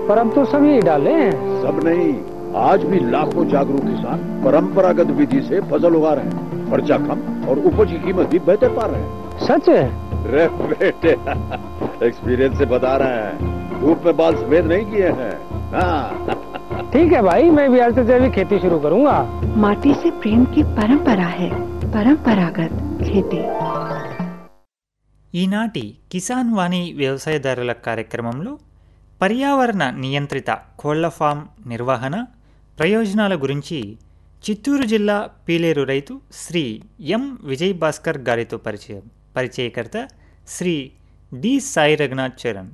पर अब तो सभी डाले हैं सब नहीं आज भी लाखों जागरूक किसान परंपरागत विधि से फसल उगा रहे हैं खर्चा कम और उपज की कीमत भी बेहतर पा रहे हैं सच है रे बेटे एक्सपीरियंस से बता रहे हैं धूप में बाल सफेद नहीं किए हैं हाँ ठीक है भाई मैं भी आज से जैविक खेती शुरू करूंगा माटी से प्रेम की परंपरा है परंपरागत खेती ఈనాటి కిసాన్ వాణి వ్యవసాయదారుల కార్యక్రమంలో పర్యావరణ నియంత్రిత కోళ్ల ఫామ్ నిర్వహణ ప్రయోజనాల గురించి చిత్తూరు జిల్లా పీలేరు రైతు శ్రీ ఎం విజయ్ భాస్కర్ గారితో పరిచయం పరిచయకర్త శ్రీ డి సాయి రఘునాథ్ చరణ్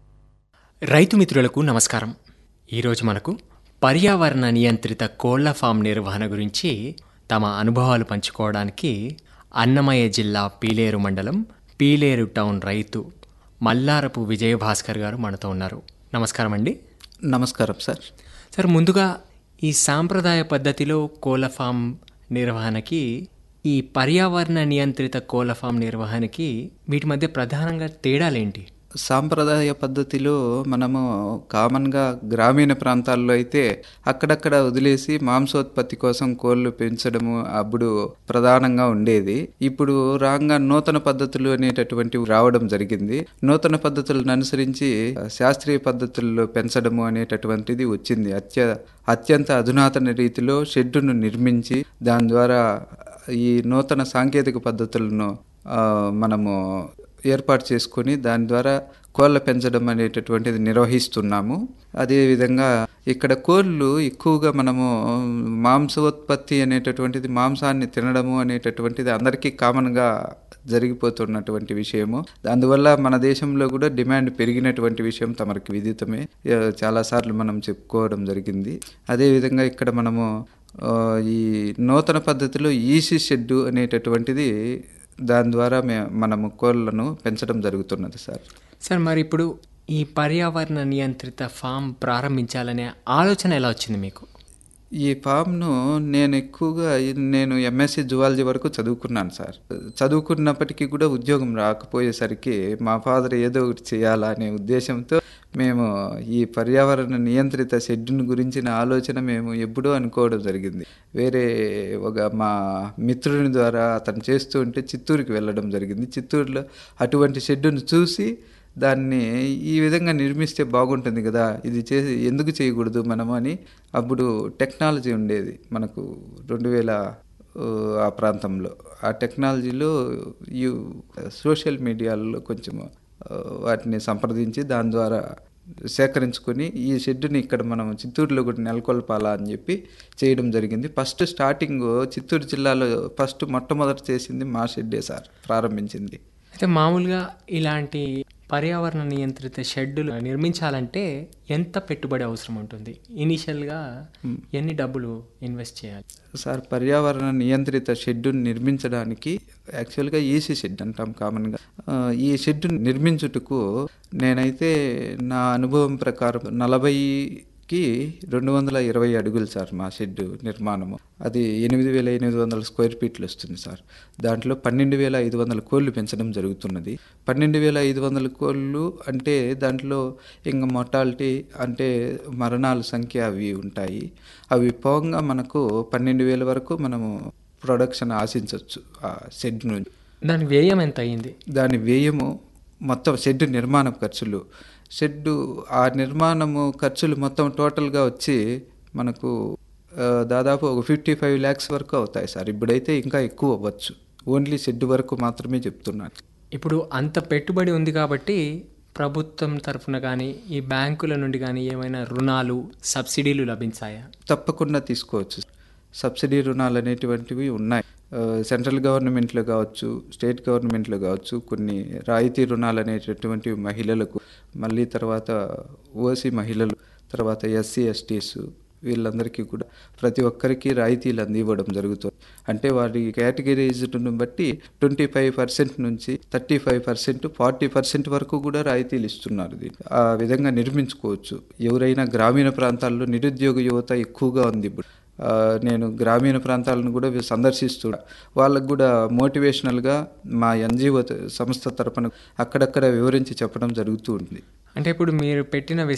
రైతు మిత్రులకు నమస్కారం ఈరోజు మనకు పర్యావరణ నియంత్రిత కోళ్ల ఫామ్ నిర్వహణ గురించి తమ అనుభవాలు పంచుకోవడానికి అన్నమయ్య జిల్లా పీలేరు మండలం పీలేరు టౌన్ రైతు మల్లారపు విజయభాస్కర్ గారు మనతో ఉన్నారు నమస్కారం అండి నమస్కారం సార్ సార్ ముందుగా ఈ సాంప్రదాయ పద్ధతిలో కోళ్ల ఫామ్ నిర్వహణకి ఈ పర్యావరణ నియంత్రిత కోళ్ల ఫామ్ నిర్వహణకి వీటి మధ్య ప్రధానంగా తేడాలేంటి సాంప్రదాయ పద్ధతిలో మనము కామన్గా గ్రామీణ ప్రాంతాల్లో అయితే అక్కడక్కడ వదిలేసి మాంసోత్పత్తి కోసం కోళ్ళు పెంచడము అప్పుడు ప్రధానంగా ఉండేది ఇప్పుడు రాగా నూతన పద్ధతులు అనేటటువంటివి రావడం జరిగింది నూతన పద్ధతులను అనుసరించి శాస్త్రీయ పద్ధతుల్లో పెంచడము అనేటటువంటిది వచ్చింది అత్య అత్యంత అధునాతన రీతిలో షెడ్డును నిర్మించి దాని ద్వారా ఈ నూతన సాంకేతిక పద్ధతులను ఆ, మనము ఏర్పాటు చేసుకొని దాని ద్వారా కోళ్ళ పెంచడం అనేటటువంటిది నిర్వహిస్తున్నాము అదేవిధంగా ఇక్కడ కోళ్ళు ఎక్కువగా మనము మాంసోత్పత్తి అనేటటువంటిది మాంసాన్ని తినడము అనేటటువంటిది అందరికీ కామన్గా జరిగిపోతున్నటువంటి విషయము అందువల్ల మన దేశంలో కూడా డిమాండ్ పెరిగినటువంటి విషయం తమరికి విదితమే ఆ, చాలాసార్లు మనం చెప్పుకోవడం జరిగింది అదేవిధంగా ఇక్కడ మనము ఆ, ఈ నూతన పద్ధతిలో ఈసీ షెడ్ అనేటటువంటిది దాని ద్వారా మే మనము కోళ్ళను పెంచడం జరుగుతున్నది సార్ సార్ మరి ఇప్పుడు ఈ పర్యావరణ నియంత్రిత ఫామ్ ప్రారంభించాలనే ఆలోచన ఎలా వచ్చింది మీకు ఈ ఫామ్ను నేను ఎక్కువగా నేను ఎంఎస్సి జువాలజీ వరకు చదువుకున్నాను సార్ చదువుకున్నప్పటికీ కూడా ఉద్యోగం రాకపోయేసరికి మా ఫాదర్ ఏదో ఒకటి చేయాలా అనే ఉద్దేశంతో మేము ఈ పర్యావరణ నియంత్రిత షెడ్యూల్ గురించిన ఆలోచన మేము ఎప్పుడూ అనుకోవడం జరిగింది వేరే ఒక మా మిత్రుని ద్వారా అతను చేస్తూ ఉంటే చిత్తూరుకి వెళ్ళడం జరిగింది చిత్తూరులో అటువంటి షెడ్యూల్ని చూసి దాన్ని ఈ విధంగా నిర్మిస్తే బాగుంటుంది కదా ఇది చేసి ఎందుకు చేయకూడదు మనము అని అప్పుడు టెక్నాలజీ ఉండేది మనకు రెండు వేల ఆ, ఆ ప్రాంతంలో ఆ టెక్నాలజీలో యూ సోషల్ మీడియాలో కొంచెం ఆ, వాటిని సంప్రదించి దాని ద్వారా సేకరించుకొని ఈ షెడ్డుని ఇక్కడ మనం చిత్తూరులో కూడా నెలకొల్పాలా అని చెప్పి చేయడం జరిగింది ఫస్ట్ స్టార్టింగ్ చిత్తూరు జిల్లాలో ఫస్ట్ మొట్టమొదటి చేసింది మా షెడ్డే సార్ ప్రారంభించింది అయితే మామూలుగా ఇలాంటి పర్యావరణ నియంత్రిత షెడ్యూల్ నిర్మించాలంటే ఎంత పెట్టుబడి అవసరం ఉంటుంది ఇనీషియల్గా ఎన్ని డబ్బులు ఇన్వెస్ట్ చేయాలి సార్ పర్యావరణ నియంత్రిత షెడ్యూల్ నిర్మించడానికి యాక్చువల్గా ఈసీ షెడ్ అంటాం కామన్గా ఆ, ఈ షెడ్ నిర్మించుటకు నేనైతే నా అనుభవం ప్రకారం నలభైకి రెండు వందల ఇరవై అడుగులు సార్ మా షెడ్ నిర్మాణము అది ఎనిమిది వేల ఎనిమిది వందల స్క్వేర్ ఫీట్లు వస్తుంది సార్ దాంట్లో పన్నెండు వేల ఐదు వందల కోళ్ళు పెంచడం జరుగుతున్నది పన్నెండు వేల ఐదు వందల కోళ్ళు అంటే దాంట్లో ఇంకా మొటాలిటీ అంటే మరణాల సంఖ్య అవి ఉంటాయి అవి పోగా మనకు పన్నెండు వేల వరకు మనము ప్రొడక్షన్ ఆశించవచ్చు ఆ షెడ్ నుంచి దాని వ్యయం ఎంత అయ్యింది దాని వ్యయము మొత్తం షెడ్ నిర్మాణ ఖర్చులు షెడ్డు ఆ నిర్మాణము ఖర్చులు మొత్తం టోటల్గా వచ్చి మనకు ఆ, దాదాపు ఒక ఫిఫ్టీ ఫైవ్ ల్యాక్స్ వరకు అవుతాయి సార్ ఇప్పుడైతే ఇంకా ఎక్కువ అవ్వచ్చు ఓన్లీ షెడ్ వరకు మాత్రమే చెప్తున్నాను ఇప్పుడు అంత పెట్టుబడి ఉంది కాబట్టి ప్రభుత్వం తరఫున కానీ ఈ బ్యాంకుల నుండి కానీ ఏమైనా రుణాలు సబ్సిడీలు లభించాయా తప్పకుండా తీసుకోవచ్చు సబ్సిడీ రుణాలు అనేటువంటివి ఉన్నాయి ఆ, సెంట్రల్ గవర్నమెంట్లో కావచ్చు స్టేట్ గవర్నమెంట్లో కావచ్చు కొన్ని రాయితీ రుణాలు అనేటటువంటివి మహిళలకు మళ్ళీ తర్వాత ఓసీ మహిళలు తర్వాత ఎస్సీ ఎస్టీస్ వీళ్ళందరికీ కూడా ప్రతి ఒక్కరికి రాయితీలు అందివ్వడం జరుగుతుంది అంటే వారి కేటగిరైజ్డ్ను బట్టి ట్వంటీ ఫైవ్ పర్సెంట్ నుంచి thirty five percent forty percent వరకు కూడా రాయితీలు ఇస్తున్నారు దీన్ని ఆ విధంగా నిర్మించుకోవచ్చు ఎవరైనా గ్రామీణ ప్రాంతాల్లో నిరుద్యోగ యువత ఎక్కువగా ఉంది ఇప్పుడు ఆ, నేను గ్రామీణ ప్రాంతాలను కూడా సందర్శిస్తూ వాళ్ళకు కూడా మోటివేషనల్గా మా ఎన్జిఓ సంస్థ తరపున అక్కడక్కడ వివరించి చెప్పడం జరుగుతూ ఉంది అంటే ఇప్పుడు మీరు పెట్టిన